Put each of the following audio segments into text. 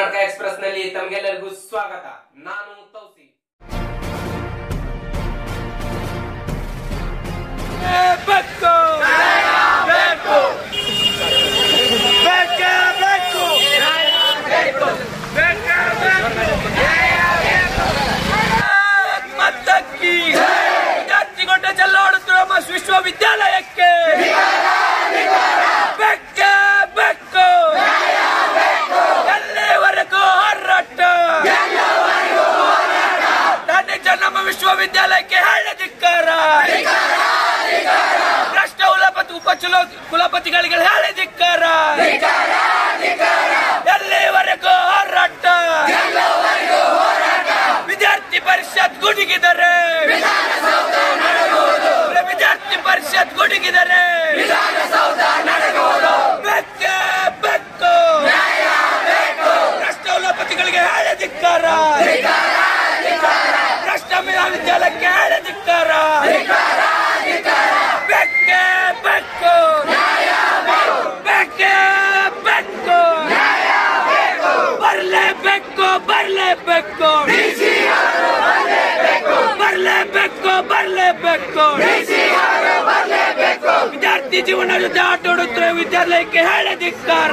Karnataka express ನಲ್ಲಿ ತಮಗೆಲ್ಲರಿಗೂ ಸ್ವಾಗತ ನಾನು ತೌಸಿ ಮತ್ತಕ್ಕಿ ವಿದ್ಯಾರ್ಥಿಗೊಂಡ ಚೆಲ್ಲಾಡುತ್ತಿರುವ ನಮ್ಮ ವಿಶ್ವವಿದ್ಯಾಲಯಕ್ಕೆ ಬೆಕ್ಕೆ ಬೆಕ್ಕು ಎಲ್ಲಿವರೆಗೂ ಹೋರಾಟ ನನ್ನ ನಮ್ಮ ವಿಶ್ವವಿದ್ಯಾಲಯಕ್ಕೆ ಹೇಳದಿಕ್ಕಾರ ಭ್ರಷ್ಟ ಕುಲಪತಿ ಉಪಚುಲ ಕುಲಪತಿಗಳಿಗೆ ಹೇಳದಿಕ್ಕಾರ ಎಲ್ಲಿವರೆಗೂ ಹೋರಾಟ ವಿದ್ಯಾರ್ಥಿ ಪರಿಷತ್ ಗುಡುಗಿದರೆ ವಿದ್ಯಾರ್ಥಿ ಪರಿಷತ್ ಗುಡುಗಿದರೆ ಬೆಕ್ಕೆ ಬೆಕ್ಕು ಭ್ರಷ್ಟ ಕುಲಪತಿಗಳಿಗೆ ಹೇಳದಿಕ್ಕಾರ ಭ್ರಷ್ಟ ಮಹಾವಿದ್ಯಾಲಯಕ್ಕೆ ಹೇಳದಿಕ್ಕಾರ ಬೆಕ್ಕೆ ಬೆಕ್ಕು ಬೆಕ್ಕೆ ಬೆಕ್ಕು ಬರ್ಲೇಬೇಕು ಬರ್ಲೇಬೇಕು ಬರ್ಲೇಬೇಕು ಬರ್ಲೇಬೇಕು ವಿದ್ಯಾರ್ಥಿ ಜೀವನ ಜೊತೆ ಆಟ ಆಡುತ್ತಿರುವ ವಿದ್ಯಾಲಯಕ್ಕೆ ಹೇಳದಿಕ್ಕಾರ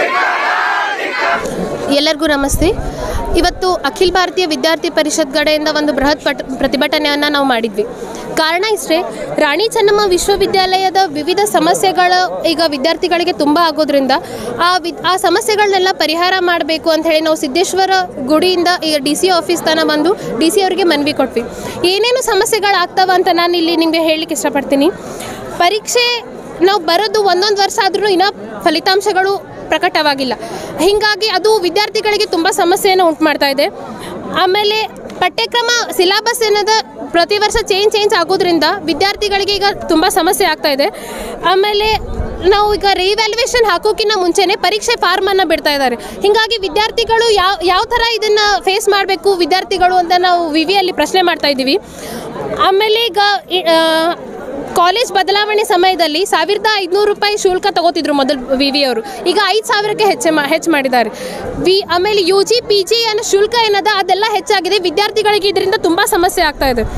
ಎಲ್ಲರಿಗೂ ನಮಸ್ತೆ ಇವತ್ತು ಅಖಿಲ ಭಾರತೀಯ ವಿದ್ಯಾರ್ಥಿ ಪರಿಷತ್ ಕಡೆಯಿಂದ ಒಂದು ಬೃಹತ್ ಪಟ್ ಪ್ರತಿಭಟನೆಯನ್ನು ನಾವು ಮಾಡಿದ್ವಿ ಕಾರಣ ಇಷ್ಟೇ ರಾಣಿ ಚೆನ್ನಮ್ಮ ವಿಶ್ವವಿದ್ಯಾಲಯದ ವಿವಿಧ ಸಮಸ್ಯೆಗಳು ಈಗ ವಿದ್ಯಾರ್ಥಿಗಳಿಗೆ ತುಂಬ ಆಗೋದ್ರಿಂದ ಆ ವಿ ಆ ಸಮಸ್ಯೆಗಳನ್ನೆಲ್ಲ ಪರಿಹಾರ ಮಾಡಬೇಕು ಅಂತ ಹೇಳಿ ನಾವು ಸಿದ್ದೇಶ್ವರ ಗುಡಿಯಿಂದ ಈಗ ಡಿ ಸಿ ಆಫೀಸ್ ತನಕ ಬಂದು ಡಿ ಸಿ ಅವರಿಗೆ ಮನವಿ ಕೊಟ್ವಿ ಏನೇನು ಸಮಸ್ಯೆಗಳಾಗ್ತಾವ ಅಂತ ನಾನು ಇಲ್ಲಿ ನಿಮಗೆ ಹೇಳಲಿಕ್ಕೆ ಇಷ್ಟಪಡ್ತೀನಿ ಪರೀಕ್ಷೆ ನಾವು ಬರೋದು ಒಂದೊಂದು ವರ್ಷ ಆದ್ರೂ ಇನ್ನೂ ಫಲಿತಾಂಶಗಳು ಪ್ರಕಟವಾಗಿಲ್ಲ ಹೀಗಾಗಿ ಅದು ವಿದ್ಯಾರ್ಥಿಗಳಿಗೆ ತುಂಬ ಸಮಸ್ಯೆಯನ್ನು ಉಂಟು ಮಾಡ್ತಾ ಇದೆ ಆಮೇಲೆ ಪಠ್ಯಕ್ರಮ ಸಿಲಾಬಸ್ ಏನದ ಪ್ರತಿ ವರ್ಷ ಚೇಂಜ್ ಚೇಂಜ್ ಆಗೋದ್ರಿಂದ ವಿದ್ಯಾರ್ಥಿಗಳಿಗೆ ಈಗ ತುಂಬ ಸಮಸ್ಯೆ ಆಗ್ತಾ ಇದೆ ಆಮೇಲೆ ನಾವು ಈಗ ರಿವ್ಯಾಲ್ಯೂಯೇಷನ್ ಹಾಕೋಕ್ಕಿಂತ ಮುಂಚೆನೇ ಪರೀಕ್ಷೆ ಫಾರ್ಮನ್ನು ಬಿಡ್ತಾ ಇದ್ದಾರೆ ಹೀಗಾಗಿ ವಿದ್ಯಾರ್ಥಿಗಳು ಯಾವ ಯಾವ ಥರ ಇದನ್ನು ಫೇಸ್ ಮಾಡಬೇಕು ವಿದ್ಯಾರ್ಥಿಗಳು ಅಂತ ನಾವು ವಿ ವಿಯಲ್ಲಿ ಪ್ರಶ್ನೆ ಮಾಡ್ತಾ ಇದ್ದೀವಿ ಆಮೇಲೆ ಈಗ ಈ, ಆ, ಕಾಲೇಜ್ ಬದಲಾವಣೆ ಸಮಯದಲ್ಲಿ ಸಾವಿರದ ಐದುನೂರು ರೂಪಾಯಿ ಶುಲ್ಕ ತಗೋತಿದ್ರು ಮೊದಲು ವಿ ವಿ ಅವರು ಈಗ ಐದು ಸಾವಿರಕ್ಕೆ ಹೆಚ್ಚು ಮಾ ಹೆಚ್ಚು ಮಾಡಿದ್ದಾರೆ ವಿ ಆಮೇಲೆ ಯು ಜಿ ಪಿ ಜಿ ಅನ್ನೋ ಶುಲ್ಕ ಏನದ ಅದೆಲ್ಲ ಹೆಚ್ಚಾಗಿದೆ ವಿದ್ಯಾರ್ಥಿಗಳಿಗೆ ಇದರಿಂದ ತುಂಬ ಸಮಸ್ಯೆ ಆಗ್ತಾ ಇದೆ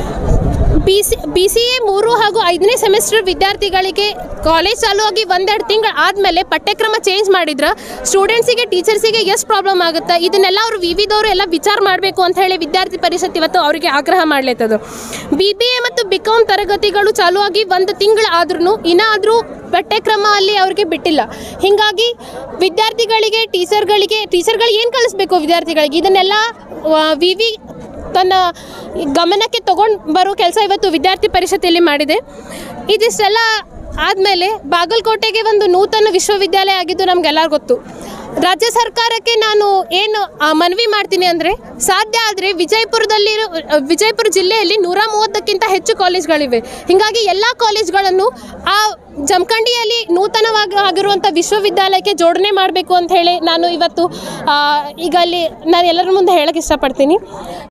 B C B C A ಮೂರು ಹಾಗೂ ಐದನೇ ಸೆಮಿಸ್ಟರ್ ವಿದ್ಯಾರ್ಥಿಗಳಿಗೆ ಕಾಲೇಜ್ ಚಾಲು ಆಗಿ ಒಂದೆರಡು ತಿಂಗಳು ಆದಮೇಲೆ ಪಠ್ಯಕ್ರಮ ಚೇಂಜ್ ಮಾಡಿದ್ರೆ ಸ್ಟೂಡೆಂಟ್ಸಿಗೆ ಟೀಚರ್ಸಿಗೆ ಎಷ್ಟು ಪ್ರಾಬ್ಲಮ್ ಆಗುತ್ತೆ ಇದನ್ನೆಲ್ಲ ಅವರು ವಿವಿಧವರು ಎಲ್ಲ ವಿಚಾರ ಮಾಡಬೇಕು ಅಂತ ಹೇಳಿ ವಿದ್ಯಾರ್ಥಿ ಪರಿಷತ್ ಇವತ್ತು ಅವರಿಗೆ ಆಗ್ರಹ ಮಾಡ್ಲತ್ತದು ಬಿ ಬಿ ಎ ಮತ್ತು ಬಿ ಕಾಮ್ ತರಗತಿಗಳು ಚಾಲು ಆಗಿ ಒಂದು ತಿಂಗಳು ಆದ್ರೂ ಇನ್ನಾದರೂ ಪಠ್ಯಕ್ರಮ ಅಲ್ಲಿ ಅವ್ರಿಗೆ ಬಿಟ್ಟಿಲ್ಲ ಹೀಗಾಗಿ ವಿದ್ಯಾರ್ಥಿಗಳಿಗೆ ಟೀಚರ್ಗಳಿಗೆ ಟೀಚರ್ಗಳಿಗೆ ಏನು ಕಲಿಸ್ಬೇಕು ವಿದ್ಯಾರ್ಥಿಗಳಿಗೆ ಇದನ್ನೆಲ್ಲ ವಿ ವಿ ತನ್ನ ಗಮನಕ್ಕೆ ತಗೊಂಡು ಬರೋ ಕೆಲಸ ಇವತ್ತು ವಿದ್ಯಾರ್ಥಿ ಪರಿಷತ್ತಲ್ಲಿ ಮಾಡಿದೆ ಇದಿಷ್ಟೆಲ್ಲ ಆದಮೇಲೆ ಬಾಗಲಕೋಟೆಗೆ ಒಂದು ನೂತನ ವಿಶ್ವವಿದ್ಯಾಲಯ ಆಗಿದ್ದು ನಮಗೆಲ್ಲರಿಗೂ ಗೊತ್ತು ರಾಜ್ಯ ಸರ್ಕಾರಕ್ಕೆ ನಾನು ಏನು ಆ, ಮನವಿ ಮಾಡ್ತೀನಿ ಅಂದರೆ ಸಾಧ್ಯ ಆದರೆ ವಿಜಯಪುರದಲ್ಲಿ ವಿಜಯಪುರ ಜಿಲ್ಲೆಯಲ್ಲಿ ನೂರ ಮೂವತ್ತಕ್ಕಿಂತ ಹೆಚ್ಚು ಕಾಲೇಜ್ಗಳಿವೆ ಹೀಗಾಗಿ ಎಲ್ಲ ಕಾಲೇಜ್ಗಳನ್ನು ಆ ಜಮಖಂಡಿಯಲ್ಲಿ ನೂತನವಾಗಿ ಆಗಿರುವಂಥ ವಿಶ್ವವಿದ್ಯಾಲಯಕ್ಕೆ ಜೋಡಣೆ ಮಾಡಬೇಕು ಅಂತ ಹೇಳಿ ನಾನು ಇವತ್ತು ಆ, ಈಗ ಅಲ್ಲಿ ನಾನು ಎಲ್ಲರ ಮುಂದೆ ಹೇಳಕ್ಕೆ ಇಷ್ಟಪಡ್ತೀನಿ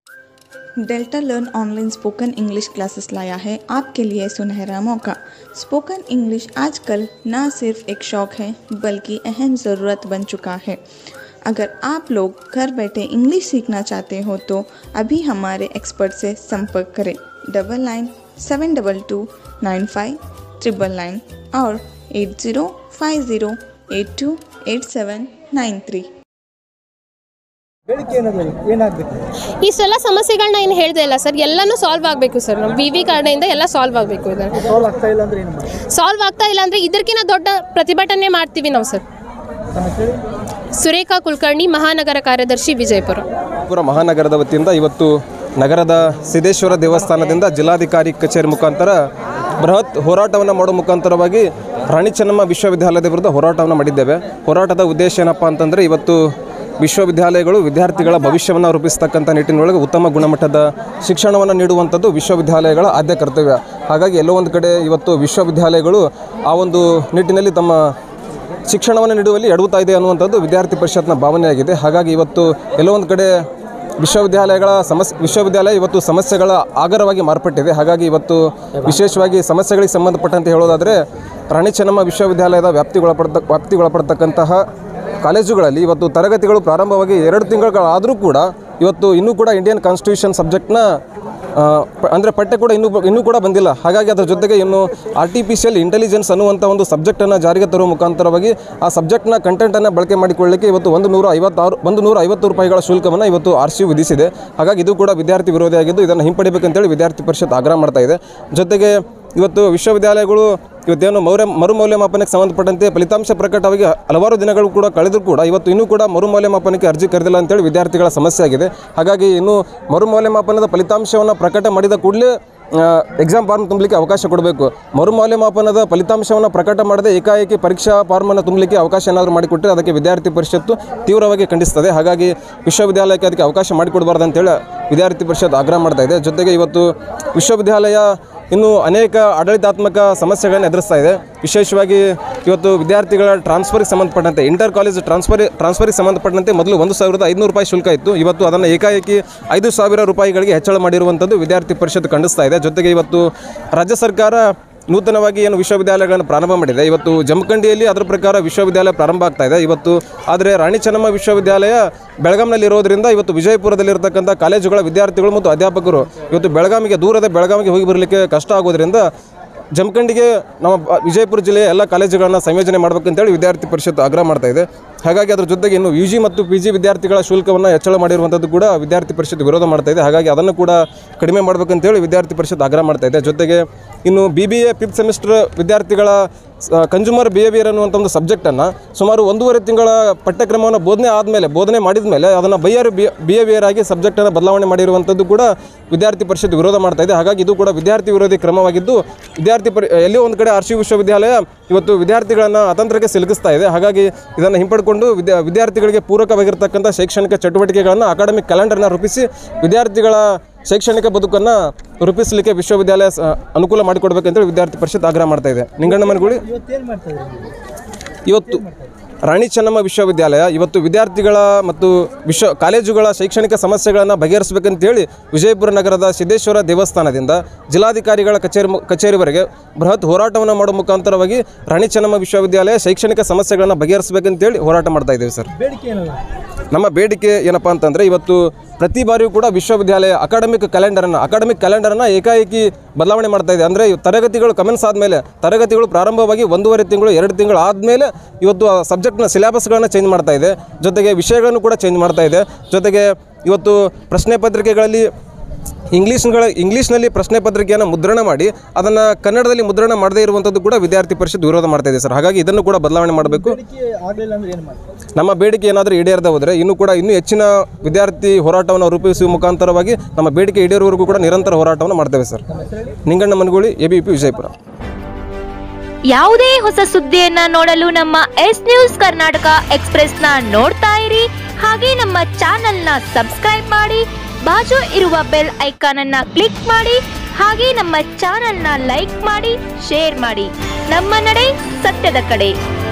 Delta learn online spoken English classes लाया है आपके लिए सुनहरा मौका स्पोकन इंग्लिश आजकल न सिर्फ एक शौक है बल्कि अहम ज़रूरत बन चुका है अगर आप लोग घर बैठे इंग्लिश सीखना चाहते हो तो अभी हमारे एक्सपर्ट से संपर्क करें double nine seven double two nine five triple nine और eight zero five zero eight two eight seven nine three ಬೇಡಿಕೆ ಏನದು ಏನಾಗಬೇಕು ಇಷ್ಟೆಲ್ಲ ಸಮಸ್ಯೆಗಳನ್ನ ಏನು ಹೇಳ್ದೆ ಇಲ್ಲ ಸರ್ ಎಲ್ಲನೂ ಸಾಲ್ವ್ ಆಗಬೇಕು ಸರ್ ನಮ್ಮ ವಿ ವಿ ಕಡೆಯಿಂದ ಎಲ್ಲ ಸಾಲ್ವ್ ಆಗಬೇಕು ಇದನ್ನು ಸಾಲ್ವ್ ಆಗ್ತಾ ಇಲ್ಲ ಅಂದ್ರೆ ಏನು ಮಾಡಿ ಸಾಲ್ವ್ ಆಗ್ತಾ ಇಲ್ಲ ಅಂದರೆ ಇದಕ್ಕಿಂತ ದೊಡ್ಡ ಪ್ರತಿಭಟನೆ ಮಾಡ್ತೀವಿ ನಾವು ಸರ್ ತಮ್ಮ ಹೇಳಿ ಸುರೇಖಾ ಕುಲಕರ್ಣಿ ಮಹಾನಗರ ಕಾರ್ಯದರ್ಶಿ ವಿಜಯಪುರ ಪುರ ಮಹಾನಗರದ ವತಿಯಿಂದ ಇವತ್ತು ನಗರದ ಸಿದ್ದೇಶ್ವರ ದೇವಸ್ಥಾನದಿಂದ ಜಿಲ್ಲಾಧಿಕಾರಿ ಕಚೇರಿ ಮುಖಾಂತರ ಬೃಹತ್ ಹೋರಾಟವನ್ನು ಮಾಡೋ ಮುಖಾಂತರವಾಗಿ ರಾಣಿ ಚೆನ್ನಮ್ಮ ವಿಶ್ವವಿದ್ಯಾಲಯದ ವಿರುದ್ಧ ಹೋರಾಟವನ್ನು ಮಾಡಿದ್ದೇವೆ ಹೋರಾಟದ ಉದ್ದೇಶ ಏನಪ್ಪ ಅಂತಂದರೆ ಇವತ್ತು ವಿಶ್ವವಿದ್ಯಾಲಯಗಳು ವಿದ್ಯಾರ್ಥಿಗಳ ಭವಿಷ್ಯವನ್ನು ರೂಪಿಸ್ತಕ್ಕಂಥ ನಿಟ್ಟಿನೊಳಗೆ ಉತ್ತಮ ಗುಣಮಟ್ಟದ ಶಿಕ್ಷಣವನ್ನು ನೀಡುವಂಥದ್ದು ವಿಶ್ವವಿದ್ಯಾಲಯಗಳ ಆದ್ಯ ಕರ್ತವ್ಯ ಹಾಗಾಗಿ ಎಲ್ಲೋ ಒಂದು ಕಡೆ ಇವತ್ತು ವಿಶ್ವವಿದ್ಯಾಲಯಗಳು ಆ ಒಂದು ನಿಟ್ಟಿನಲ್ಲಿ ತಮ್ಮ ಶಿಕ್ಷಣವನ್ನು ನೀಡುವಲ್ಲಿ ಎಡವುತ್ತಾ ಇದೆ ಅನ್ನುವಂಥದ್ದು ವಿದ್ಯಾರ್ಥಿ ಪರಿಷತ್ನ ಭಾವನೆಯಾಗಿದೆ ಹಾಗಾಗಿ ಇವತ್ತು ಎಲ್ಲೋ ಒಂದು ಕಡೆ ವಿಶ್ವವಿದ್ಯಾಲಯಗಳ ಸಮಸ್ಯೆ ವಿಶ್ವವಿದ್ಯಾಲಯ ಇವತ್ತು ಸಮಸ್ಯೆಗಳ ಆಗರವಾಗಿ ಮಾರ್ಪಟ್ಟಿದೆ ಹಾಗಾಗಿ ಇವತ್ತು ವಿಶೇಷವಾಗಿ ಸಮಸ್ಯೆಗಳಿಗೆ ಸಂಬಂಧಪಟ್ಟಂತೆ ಹೇಳೋದಾದರೆ ರಾಣಿ ಚೆನ್ನಮ್ಮ ವಿಶ್ವವಿದ್ಯಾಲಯದ ವ್ಯಾಪ್ತಿಗೊಳಪಡ್ತ ವ್ಯಾಪ್ತಿಗೊಳಪಡ್ತಕ್ಕಂತಹ ಕಾಲೇಜುಗಳಲ್ಲಿ ಇವತ್ತು ತರಗತಿಗಳು ಪ್ರಾರಂಭವಾಗಿ ಎರಡು ತಿಂಗಳುಗಳಾದರೂ ಕೂಡ ಇವತ್ತು ಇನ್ನೂ ಕೂಡ ಇಂಡಿಯನ್ ಕಾನ್ಸ್ಟಿಟ್ಯೂಷನ್ ಸಬ್ಜೆಕ್ಟ್ನ ಅಂದರೆ ಪಠ್ಯ ಕೂಡ ಇನ್ನೂ ಇನ್ನೂ ಕೂಡ ಬಂದಿಲ್ಲ ಹಾಗಾಗಿ ಅದರ ಜೊತೆಗೆ ಇನ್ನು ಆರ್ಟಿಫಿಷಿಯಲ್ ಇಂಟೆಲಿಜೆನ್ಸ್ ಅನ್ನುವಂಥ ಒಂದು ಸಬ್ಜೆಕ್ಟನ್ನು ಜಾರಿಗೆ ತರುವ ಮುಖಾಂತರವಾಗಿ ಆ ಸಬ್ಜೆಕ್ಟ್ನ ಕಂಟೆಂಟನ್ನು ಬಳಕೆ ಮಾಡಿಕೊಳ್ಳಲಿಕ್ಕೆ ಇವತ್ತು ಒಂದು ನೂರ ಐವತ್ತಾರು ಒಂದು ನೂರ ಐವತ್ತು ರೂಪಾಯಿಗಳ ಶುಲ್ಕವನ್ನು ಇವತ್ತು ಆರ್ ಸಿ ವಿಧಿಸಿದೆ ಹಾಗಾಗಿ ಇದು ಕೂಡ ವಿದ್ಯಾರ್ಥಿ ವಿರೋಧಿಯಾಗಿದ್ದು ಇದನ್ನು ಹಿಂಪಡಿಬೇಕಂತೇಳಿ ವಿದ್ಯಾರ್ಥಿ ಪರಿಷತ್ ಆಗ್ರಹ ಮಾಡ್ತಾ ಇದೆ ಜೊತೆಗೆ ಇವತ್ತು ವಿಶ್ವವಿದ್ಯಾಲಯಗಳು ಇವತ್ತೇನು ಮೌಲ್ಯ ಮರುಮೌಲ್ಯಮಾಪನಕ್ಕೆ ಸಂಬಂಧಪಟ್ಟಂತೆ ಫಲಿತಾಂಶ ಪ್ರಕಟವಾಗಿ ಹಲವಾರು ದಿನಗಳು ಕೂಡ ಕಳೆದರೂ ಕೂಡ ಇವತ್ತು ಇನ್ನೂ ಕೂಡ ಮರುಮೌಲ್ಯಮಾಪನಕ್ಕೆ ಅರ್ಜಿ ಕರೆದಿಲ್ಲ ಅಂತೇಳಿ ವಿದ್ಯಾರ್ಥಿಗಳ ಸಮಸ್ಯೆ ಆಗಿದೆ ಹಾಗಾಗಿ ಇನ್ನು ಮರುಮೌಲ್ಯಮಾಪನದ ಫಲಿತಾಂಶವನ್ನು ಪ್ರಕಟ ಮಾಡಿದ ಕೂಡಲೇ ಎಕ್ಸಾಮ್ ಫಾರ್ಮ್ ತುಂಬಲಿಕ್ಕೆ ಅವಕಾಶ ಕೊಡಬೇಕು ಮರುಮೌಲ್ಯಮಾಪನದ ಫಲಿತಾಂಶವನ್ನು ಪ್ರಕಟ ಮಾಡದೆ ಏಕಾಏಕಿ ಪರೀಕ್ಷಾ ಫಾರ್ಮನ್ನು ತುಂಬಲಿಕ್ಕೆ ಅವಕಾಶ ಏನಾದರೂ ಮಾಡಿಕೊಟ್ಟರೆ ಅದಕ್ಕೆ ವಿದ್ಯಾರ್ಥಿ ಪರಿಷತ್ತು ತೀವ್ರವಾಗಿ ಖಂಡಿಸ್ತದೆ ಹಾಗಾಗಿ ವಿಶ್ವವಿದ್ಯಾಲಯಕ್ಕೆ ಅದಕ್ಕೆ ಅವಕಾಶ ಮಾಡಿಕೊಡಬಾರ್ದು ಅಂತೇಳಿ ವಿದ್ಯಾರ್ಥಿ ಪರಿಷತ್ ಆಗ್ರಹ ಮಾಡ್ತಾ ಇದೆ ಜೊತೆಗೆ ಇವತ್ತು ವಿಶ್ವವಿದ್ಯಾಲಯ ಇನ್ನು ಅನೇಕ ಆಡಳಿತಾತ್ಮಕ ಸಮಸ್ಯೆಗಳನ್ನು ಎದುರಿಸ್ತಾ ಇದೆ ವಿಶೇಷವಾಗಿ ಇವತ್ತು ವಿದ್ಯಾರ್ಥಿಗಳ ಟ್ರಾನ್ಸ್ಫರ್ಗೆ ಸಂಬಂಧಪಟ್ಟಂತೆ ಇಂಟರ್ ಕಾಲೇಜ್ ಟ್ರಾನ್ಸ್ಫರ್ ಟ್ರಾನ್ಸ್ಫರ್ಗೆ ಸಂಬಂಧಪಟ್ಟಂತೆ ಮೊದಲು ಒಂದು ಸಾವಿರದ ಐದುನೂರು ರೂಪಾಯಿ ಶುಲ್ಕ ಇತ್ತು ಇವತ್ತು ಅದನ್ನು ಏಕಾಏಕಿ ಐದು ಸಾವಿರ ರೂಪಾಯಿಗಳಿಗೆ ಹೆಚ್ಚಳ ಮಾಡಿರುವಂಥದ್ದು ವಿದ್ಯಾರ್ಥಿ ಪರಿಷತ್ ಖಂಡಿಸ್ತಾ ಇದೆ ಜೊತೆಗೆ ಇವತ್ತು ರಾಜ್ಯ ಸರ್ಕಾರ ನೂತನವಾಗಿ ಏನು ವಿಶ್ವವಿದ್ಯಾಲಯಗಳನ್ನು ಪ್ರಾರಂಭ ಮಾಡಿದೆ ಇವತ್ತು ಜಮಖಂಡಿಯಲ್ಲಿ ಅದರ ಪ್ರಕಾರ ವಿಶ್ವವಿದ್ಯಾಲಯ ಪ್ರಾರಂಭ ಆಗ್ತಾ ಇದೆ ಇವತ್ತು ಆದರೆ ರಾಣಿ ಚೆನ್ನಮ್ಮ ವಿಶ್ವವಿದ್ಯಾಲಯ ಬೆಳಗಾಂನಲ್ಲಿ ಇರೋದ್ರಿಂದ ಇವತ್ತು ವಿಜಯಪುರದಲ್ಲಿರ್ತಕ್ಕಂಥ ಕಾಲೇಜುಗಳ ವಿದ್ಯಾರ್ಥಿಗಳು ಮತ್ತು ಅಧ್ಯಾಪಕರು ಇವತ್ತು ಬೆಳಗಾವಿಗೆ ದೂರದ ಬೆಳಗಾವಿಗೆ ಹೋಗಿ ಬರಲಿಕ್ಕೆ ಕಷ್ಟ ಆಗೋದ್ರಿಂದ ಜಮಖಂಡಿಗೆ ನಮ್ಮ ಬ- ವಿಜಯಪುರ ಜಿಲ್ಲೆಯ ಎಲ್ಲ ಕಾಲೇಜುಗಳನ್ನು ಸಂಯೋಜನೆ ಮಾಡಬೇಕಂತೇಳಿ ವಿದ್ಯಾರ್ಥಿ ಪರಿಷತ್ತು ಆಗ್ರಹ ಮಾಡ್ತಾ ಇದೆ ಹಾಗಾಗಿ ಅದ್ರ ಜೊತೆಗೆ ಇನ್ನು ಯು ಜಿ ಮತ್ತು ಪಿ ಜಿ ವಿದ್ಯಾರ್ಥಿಗಳ ಶುಲ್ಕವನ್ನು ಹೆಚ್ಚಳ ಮಾಡಿರುವಂಥದ್ದು ಕೂಡ ವಿದ್ಯಾರ್ಥಿ ಪರಿಷತ್ ವಿರೋಧ ಮಾಡ್ತಾ ಇದೆ ಹಾಗಾಗಿ ಅದನ್ನು ಕೂಡ ಕಡಿಮೆ ಮಾಡಬೇಕಂತೇಳಿ ವಿದ್ಯಾರ್ಥಿ ಪರಿಷತ್ ಆಗ್ರಹ ಮಾಡ್ತಾ ಇದೆ ಜೊತೆಗೆ ಇನ್ನು B B A fifth semester ವಿದ್ಯಾರ್ಥಿಗಳ ಕನ್ಸ್ಯೂಮರ್ ಬಿಹೇವಿಯರ್ ಅನ್ನುವಂಥ ಒಂದು ಸಬ್ಜೆಕ್ಟನ್ನು ಸುಮಾರು ಒಂದೂವರೆ ತಿಂಗಳ ಪಠ್ಯಕ್ರಮವನ್ನು ಬೋಧನೆ ಆದಮೇಲೆ ಬೋಧನೆ ಮಾಡಿದ ಮೇಲೆ ಅದನ್ನು ಬೈಯರ್ ಬಿಹೇವಿಯರ್ ಆಗಿ ಸಬ್ಜೆಕ್ಟನ್ನು ಬದಲಾವಣೆ ಮಾಡಿರುವಂಥದ್ದು ಕೂಡ ವಿದ್ಯಾರ್ಥಿ ಪರಿಷತ್ ವಿರೋಧ ಮಾಡ್ತಾ ಇದೆ ಹಾಗಾಗಿ ಇದು ಕೂಡ ವಿದ್ಯಾರ್ಥಿ ವಿರೋಧಿ ಕ್ರಮವಾಗಿದ್ದು ವಿದ್ಯಾರ್ಥಿ ಪರಿ ಎಲ್ಲೋ ಒಂದು ಕಡೆ ಆರ್ ಸಿ ವಿಶ್ವವಿದ್ಯಾಲಯ ಇವತ್ತು ವಿದ್ಯಾರ್ಥಿಗಳನ್ನು ಅತಂತ್ರಕ್ಕೆ ಸಿಲುಕಿಸ್ತಾ ಇದೆ ಹಾಗಾಗಿ ಇದನ್ನು ಹಿಂಪಡ್ಕೊಂಡು ವಿದ್ಯಾ ವಿದ್ಯಾರ್ಥಿಗಳಿಗೆ ಪೂರಕವಾಗಿರ್ತಕ್ಕಂಥ ಶೈಕ್ಷಣಿಕ ಚಟುವಟಿಕೆಗಳನ್ನು ಅಕಾಡೆಮಿಕ್ ಕ್ಯಾಲೆಂಡರ್ನ ರೂಪಿಸಿ ವಿದ್ಯಾರ್ಥಿಗಳ ಶೈಕ್ಷಣಿಕ ಬದುಕನ್ನು ರೂಪಿಸಲಿಕ್ಕೆ ವಿಶ್ವವಿದ್ಯಾಲಯ ಸ- ಅನುಕೂಲ ಮಾಡಿಕೊಡ್ಬೇಕಂತೇಳಿ ವಿದ್ಯಾರ್ಥಿ ಪರಿಷತ್ ಆಗ್ರಹ ಮಾಡ್ತಾ ಇದೆ ನಿಂಗಣ್ಣ ಮನಗುಳಿ ಇವತ್ತೇನು ಮಾಡ್ತಾ ಇದ್ದೀರಿ ನೀವು? ಇವತ್ತು ರಾಣಿ ಚೆನ್ನಮ್ಮ ವಿಶ್ವವಿದ್ಯಾಲಯ ಇವತ್ತು ವಿದ್ಯಾರ್ಥಿಗಳ ಮತ್ತು ವಿಶ್ವ ಕಾಲೇಜುಗಳ ಶೈಕ್ಷಣಿಕ ಸಮಸ್ಯೆಗಳನ್ನು ಬಗೆಹರಿಸಬೇಕಂತೇಳಿ ವಿಜಯಪುರ ನಗರದ ಸಿದ್ದೇಶ್ವರ ದೇವಸ್ಥಾನದಿಂದ ಜಿಲ್ಲಾಧಿಕಾರಿಗಳ ಕಚೇರಿ ಮು- ಕಚೇರಿವರೆಗೆ ಬೃಹತ್ ಹೋರಾಟವನ್ನು ಮಾಡುವ ಮುಖಾಂತರವಾಗಿ ರಾಣಿ ಚೆನ್ನಮ್ಮ ವಿಶ್ವವಿದ್ಯಾಲಯ ಶೈಕ್ಷಣಿಕ ಸಮಸ್ಯೆಗಳನ್ನು ಬಗೆಹರಿಸಬೇಕಂತೇಳಿ ಹೋರಾಟ ಮಾಡ್ತಾ ಇದ್ದೇವೆ ಸರ್ ಬೇಡಿಕೆ ಏನದ ನಮ್ಮ ಬೇಡಿಕೆ ಏನಪ್ಪ ಅಂತಂದರೆ ಇವತ್ತು ಪ್ರತಿ ಬಾರಿಯೂ ಕೂಡ ವಿಶ್ವವಿದ್ಯಾಲಯ ಅಕಾಡೆಮಿಕ್ ಕ್ಯಾಲೆಂಡರನ್ನು ಅಕಾಡೆಮಿಕ್ ಕ್ಯಾಲೆಂಡರನ್ನು ಏಕಾಏಕಿ ಬದಲಾವಣೆ ಮಾಡ್ತಾ ಇದೆ ಅಂದರೆ ತರಗತಿಗಳು ಕಮೆನ್ಸ್ ಆದಮೇಲೆ ತರಗತಿಗಳು ಪ್ರಾರಂಭವಾಗಿ ಒಂದೂವರೆ ತಿಂಗಳು ಎರಡು ತಿಂಗಳು ಆದಮೇಲೆ ಇವತ್ತು ಆ ಸಬ್ಜೆಕ್ಟ್ನ ಸಿಲೆಬಸ್ಗಳನ್ನು ಚೇಂಜ್ ಮಾಡ್ತಾ ಇದೆ ಜೊತೆಗೆ ವಿಷಯಗಳನ್ನು ಕೂಡ ಚೇಂಜ್ ಮಾಡ್ತಾ ಇದೆ ಜೊತೆಗೆ ಇವತ್ತು ಪ್ರಶ್ನೆ ಪತ್ರಿಕೆಗಳಲ್ಲಿ ಇಂಗ್ಲೀಷ್ಗಳ ಇಂಗ್ಲೀಷ್ನಲ್ಲಿ ಪ್ರಶ್ನೆ ಪತ್ರಿಕೆಯನ್ನು ಮುದ್ರಣ ಮಾಡಿ ಅದನ್ನು ಕನ್ನಡದಲ್ಲಿ ಮುದ್ರಣ ಮಾಡದೇ ಇರುವಂಥದ್ದು ಕೂಡ ವಿದ್ಯಾರ್ಥಿ ಪರಿಷತ್ ವಿರೋಧ ಮಾಡ್ತಾ ಇದೆ ಸರ್ ಹಾಗಾಗಿ ಇದನ್ನು ಕೂಡ ಬದಲಾವಣೆ ಮಾಡಬೇಕು ಬೇಡಿಕೆ ಆಗಲಿಲ್ಲ ಅಂದ್ರೆ ಏನು ಮಾಡ್ತಾರೆ ನಮ್ಮ ಬೇಡಿಕೆ ಏನಾದರೂ ಈಡೇರದೆ ಹೋದರೆ ಇನ್ನೂ ಕೂಡ ಇನ್ನೂ ಹೆಚ್ಚಿನ ವಿದ್ಯಾರ್ಥಿ ಹೋರಾಟವನ್ನು ರೂಪಿಸುವ ಮುಖಾಂತರವಾಗಿ ನಮ್ಮ ಬೇಡಿಕೆ ಈಡೇರುವವರೆಗೂ ಕೂಡ ನಿರಂತರ ಹೋರಾಟವನ್ನು ಮಾಡ್ತೇವೆ sir Ninganna Managoli A B P Vijayapura ಯಾವುದೇ ಹೊಸ ಸುದ್ದಿಯನ್ನ ನೋಡಲು ನಮ್ಮ ಎಸ್ ನ್ಯೂಸ್ ಕರ್ನಾಟಕ ಎಕ್ಸ್ಪ್ರೆಸ್ನ ನೋಡ್ತಾ ಇರಿ ಹಾಗೆ ನಮ್ಮ ಚಾನೆಲ್ನ ಸಬ್ಸ್ಕ್ರೈಬ್ ಮಾಡಿ ಬಾಜು ಇರುವ ಬೆಲ್ ಐಕಾನ್ ಅನ್ನ ಕ್ಲಿಕ್ ಮಾಡಿ ಹಾಗೆ ನಮ್ಮ ಚಾನೆಲ್ನ ಲೈಕ್ ಮಾಡಿ ಶೇರ್ ಮಾಡಿ ನಮ್ಮ ನಡೆ ಸತ್ಯದ ಕಡೆ